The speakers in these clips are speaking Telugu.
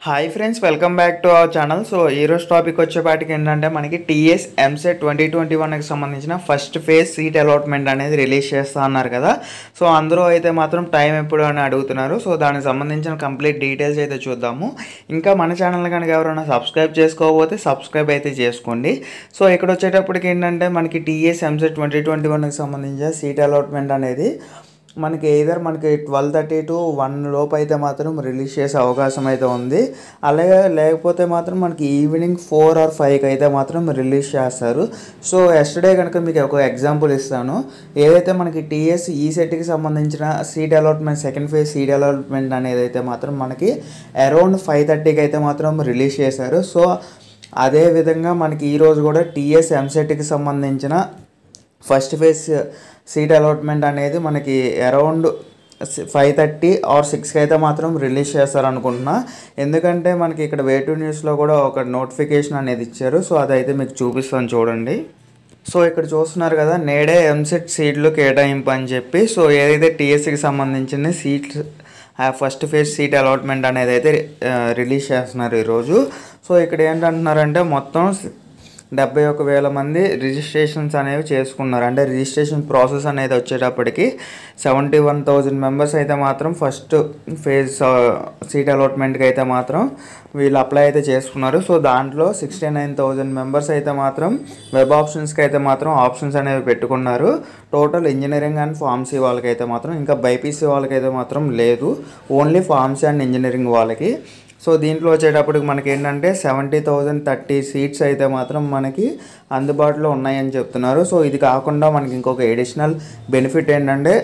hi friends welcome back to our channel so ఈరోజు టాపిక్ వచ్చేపాటికి ఏంటంటే మనకి టీఎస్ ఎంసెట్ ట్వంటీ ట్వంటీ వన్కి సంబంధించిన ఫస్ట్ ఫేజ్ సీట్ అలాట్మెంట్ అనేది రిలీజ్ చేస్తా అన్నారు కదా సో అందరూ అయితే మాత్రం టైం ఎప్పుడు అని అడుగుతున్నారు సో దానికి సంబంధించిన కంప్లీట్ డీటెయిల్స్ అయితే చూద్దాము ఇంకా మన ఛానల్ కనుక ఎవరైనా సబ్స్క్రైబ్ చేసుకోకపోతే సబ్స్క్రైబ్ అయితే చేసుకోండి సో ఇక్కడ వచ్చేటప్పటికి ఏంటంటే మనకి టీఎస్ ఎంసెట్ ట్వంటీ ట్వంటీ వన్కి సంబంధించిన సీట్ అలాట్మెంట్ అనేది మనకి ఏదర్ మనకి ట్వెల్వ్ థర్టీ టు వన్ లోపు అయితే మాత్రం రిలీజ్ చేసే అవకాశం అయితే ఉంది అలాగే లేకపోతే మాత్రం మనకి ఈవినింగ్ ఫోర్ ఆర్ ఫైవ్కి అయితే మాత్రం రిలీజ్ చేస్తారు సో ఎస్టర్డే కనుక మీకు ఒక ఎగ్జాంపుల్ ఇస్తాను ఏదైతే మనకి టీఎస్ ఈ సెట్కి సంబంధించిన seat allotment second phase seat allotment అనేది అయితే మాత్రం మనకి అరౌండ్ ఫైవ్ థర్టీకి అయితే మాత్రం రిలీజ్ చేశారు సో అదే విధంగా మనకి ఈరోజు కూడా టీఎస్ ఎంసెట్కి సంబంధించిన ఫస్ట్ ఫేజ్ సీట్ అలాట్మెంట్ అనేది మనకి అరౌండ్ ఫైవ్ థర్టీ ఆర్ సిక్స్కి అయితే మాత్రం రిలీజ్ చేస్తారనుకుంటున్నా ఎందుకంటే మనకి ఇక్కడ వే టు న్యూస్లో కూడా ఒక నోటిఫికేషన్ అనేది ఇచ్చారు సో అదైతే మీకు చూపిస్తాను చూడండి సో ఇక్కడ చూస్తున్నారు కదా నేడే ఎంసెట్ సీట్లు కేటాయింపు అని చెప్పి సో ఏదైతే టీఎస్సీకి సంబంధించిన seats first phase seat allotment అనేది అయితే రిలీజ్ చేస్తున్నారు ఈరోజు సో ఇక్కడ ఏంటంటున్నారంటే మొత్తం డెబ్బై ఒక వేల మంది రిజిస్ట్రేషన్స్ అనేవి చేసుకున్నారు అంటే రిజిస్ట్రేషన్ ప్రాసెస్ అనేది వచ్చేటప్పటికి సెవెంటీ వన్ థౌజండ్ మెంబర్స్ అయితే మాత్రం ఫస్ట్ ఫేజ్ సీట్ అలాట్మెంట్కి అయితే మాత్రం వీళ్ళు అప్లై అయితే చేసుకున్నారు సో దాంట్లో సిక్స్టీ నైన్ థౌజండ్ మెంబర్స్ అయితే మాత్రం వెబ్ ఆప్షన్స్కి అయితే మాత్రం ఆప్షన్స్ అనేవి పెట్టుకున్నారు టోటల్ ఇంజనీరింగ్ అండ్ ఫార్మసీ వాళ్ళకైతే మాత్రం ఇంకా బైపీసీ వాళ్ళకైతే మాత్రం లేదు ఓన్లీ ఫార్మసీ అండ్ ఇంజనీరింగ్ వాళ్ళకి సో దీంట్లో వచ్చేటప్పటికి మనకి ఏంటంటే సెవెంటీ థౌజండ్ థర్టీ సీట్స్ అయితే మాత్రం మనకి అందుబాటులో ఉన్నాయని చెప్తున్నారు సో ఇది కాకుండా మనకి ఇంకొక ఎడిషనల్ బెనిఫిట్ ఏంటంటే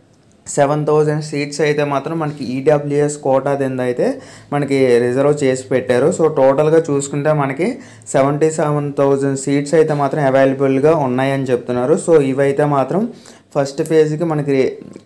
సెవెన్ థౌజండ్ సీట్స్ అయితే మాత్రం మనకి ఈడబ్ల్యూఎస్ కోటా కింద అయితే మనకి రిజర్వ్ చేసి పెట్టారు సో టోటల్గా చూసుకుంటే మనకి సెవెంటీ సెవెన్ థౌజండ్ సీట్స్ అయితే మాత్రం అవైలబుల్గా ఉన్నాయని చెప్తున్నారు సో ఇవైతే మాత్రం ఫస్ట్ ఫేజ్కి మనకి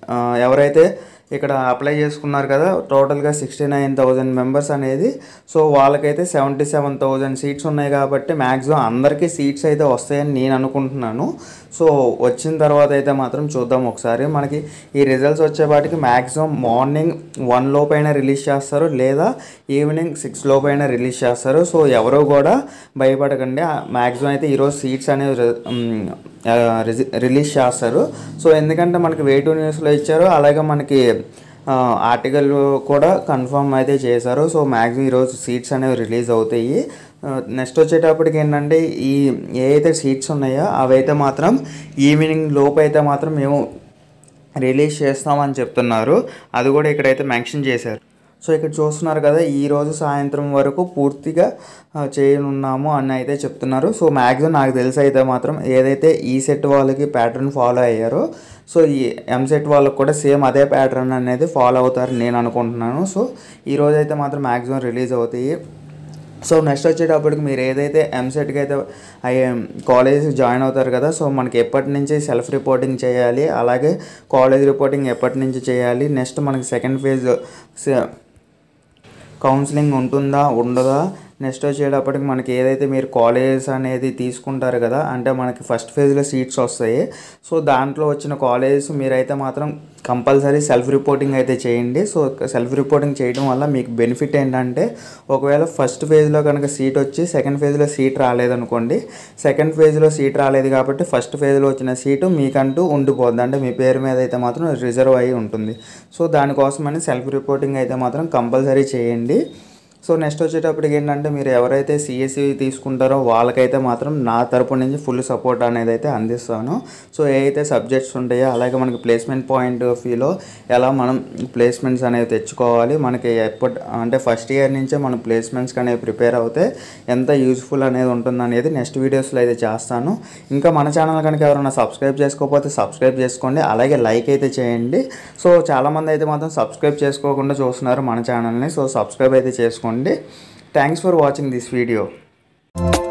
ఎవరైతే ఇక్కడ అప్లై చేసుకున్నారు కదా టోటల్గా సిక్స్టీ నైన్ థౌజండ్ మెంబర్స్ అనేది సో వాళ్ళకైతే సెవెంటీ సెవెన్ థౌజండ్ సీట్స్ ఉన్నాయి కాబట్టి మ్యాక్సిమం అందరికీ సీట్స్ అయితే వస్తాయని నేను అనుకుంటున్నాను సో వచ్చిన తర్వాత అయితే మాత్రం చూద్దాం ఒకసారి మనకి ఈ రిజల్ట్స్ వచ్చేపాటికి మ్యాక్సిమం మార్నింగ్ వన్ లోపైన రిలీజ్ చేస్తారు లేదా ఈవినింగ్ సిక్స్ లోపైన రిలీజ్ చేస్తారు సో ఎవరు కూడా భయపడకండి మ్యాక్సిమం అయితే ఈరోజు సీట్స్ అనేవి రిలీజ్ చేస్తారు సో ఎందుకంటే మనకి వే టూ న్యూస్లో ఇచ్చారు అలాగే మనకి ఆర్టికల్ కూడా కన్ఫర్మ్ అయితే చేశారు సో మ్యాక్సిమం ఈరోజు సీట్స్ అనేవి రిలీజ్ అవుతాయి నెక్స్ట్ వచ్చేటప్పటికి ఏంటంటే ఈ ఏ అయితే సీట్స్ ఉన్నాయో అవైతే మాత్రం ఈవినింగ్ లోపు అయితే మాత్రం మేము రిలీజ్ చేస్తామని చెప్తున్నారు అది కూడా ఇక్కడైతే మెన్షన్ చేశారు సో ఇక్కడ చూస్తున్నారు కదా ఈ రోజు సాయంత్రం వరకు పూర్తిగా చేయనున్నాము అని అయితే చెప్తున్నారు సో మ్యాక్సిమం నాకు తెలిసి అయితే మాత్రం ఏదైతే ఈ సెట్ వాళ్ళకి ప్యాటర్న్ ఫాలో అయ్యారో సో ఈ ఎంసెట్ వాళ్ళకి కూడా సేమ్ అదే ప్యాటర్న్ అనేది ఫాలో అవుతారు నేను అనుకుంటున్నాను సో ఈ రోజు అయితే మాత్రం మ్యాక్సిమం రిలీజ్ అవుతాయి సో నెక్స్ట్ వచ్చేటప్పటికి మీరు ఏదైతే ఎంసెట్కి అయితే అయ్యే కాలేజ్ జాయిన్ అవుతారు కదా సో మనకి ఎప్పటి నుంచి సెల్ఫ్ రిపోర్టింగ్ చేయాలి అలాగే కాలేజ్ రిపోర్టింగ్ ఎప్పటి నుంచి చేయాలి నెక్స్ట్ మనకి సెకండ్ ఫేజ్ కౌన్సిలింగ్ ఉంటుందా ఉండదా నెక్స్ట్ వచ్చేటప్పటికి మనకి ఏదైతే మీరు కాలేజెస్ అనేది తీసుకుంటారు కదా అంటే మనకి ఫస్ట్ ఫేజ్లో సీట్స్ వస్తాయి సో దాంట్లో వచ్చిన కాలేజెస్ మీరైతే మాత్రం కంపల్సరీ సెల్ఫ్ రిపోర్టింగ్ అయితే చేయండి సో సెల్ఫ్ రిపోర్టింగ్ చేయడం వల్ల మీకు బెనిఫిట్ ఏంటంటే ఒకవేళ ఫస్ట్ ఫేజ్లో కనుక సీట్ వచ్చి సెకండ్ ఫేజ్లో సీట్ రాలేదనుకోండి సెకండ్ ఫేజ్లో సీట్ రాలేదు కాబట్టి ఫస్ట్ ఫేజ్లో వచ్చిన సీటు మీకంటూ ఉండిపోద్ది అంటే మీ పేరు మీద అయితే మాత్రం రిజర్వ్ అయి ఉంటుంది సో దానికోసమని సెల్ఫ్ రిపోర్టింగ్ అయితే మాత్రం కంపల్సరీ చేయండి సో నెక్స్ట్ వచ్చేటప్పటికి ఏంటంటే మీరు ఎవరైతే సిఎస్సి తీసుకుంటారో వాళ్ళకైతే మాత్రం నా తరపు నుంచి ఫుల్ సపోర్ట్ అనేది అయితే అందిస్తాను సో ఏ అయితే సబ్జెక్ట్స్ ఉంటాయో అలాగే మనకి ప్లేస్మెంట్ పాయింట్ ఆఫ్ వ్యూలో ఎలా మనం ప్లేస్మెంట్స్ అనేవి తెచ్చుకోవాలి మనకి ఎప్పటి అంటే ఫస్ట్ ఇయర్ నుంచే మనం ప్లేస్మెంట్స్కి అనేవి ప్రిపేర్ అవుతే ఎంత యూస్ఫుల్ అనేది ఉంటుంది అనేది నెక్స్ట్ వీడియోస్లో అయితే చేస్తాను ఇంకా మన ఛానల్ కనుక ఎవరైనా సబ్స్క్రైబ్ చేసుకోకపోతే సబ్స్క్రైబ్ చేసుకోండి అలాగే లైక్ అయితే చేయండి సో చాలామంది అయితే మాత్రం సబ్స్క్రైబ్ చేసుకోకుండా చూస్తున్నారు మన ఛానల్ని సో సబ్స్క్రైబ్ అయితే చేసుకోండి thanks for watching this video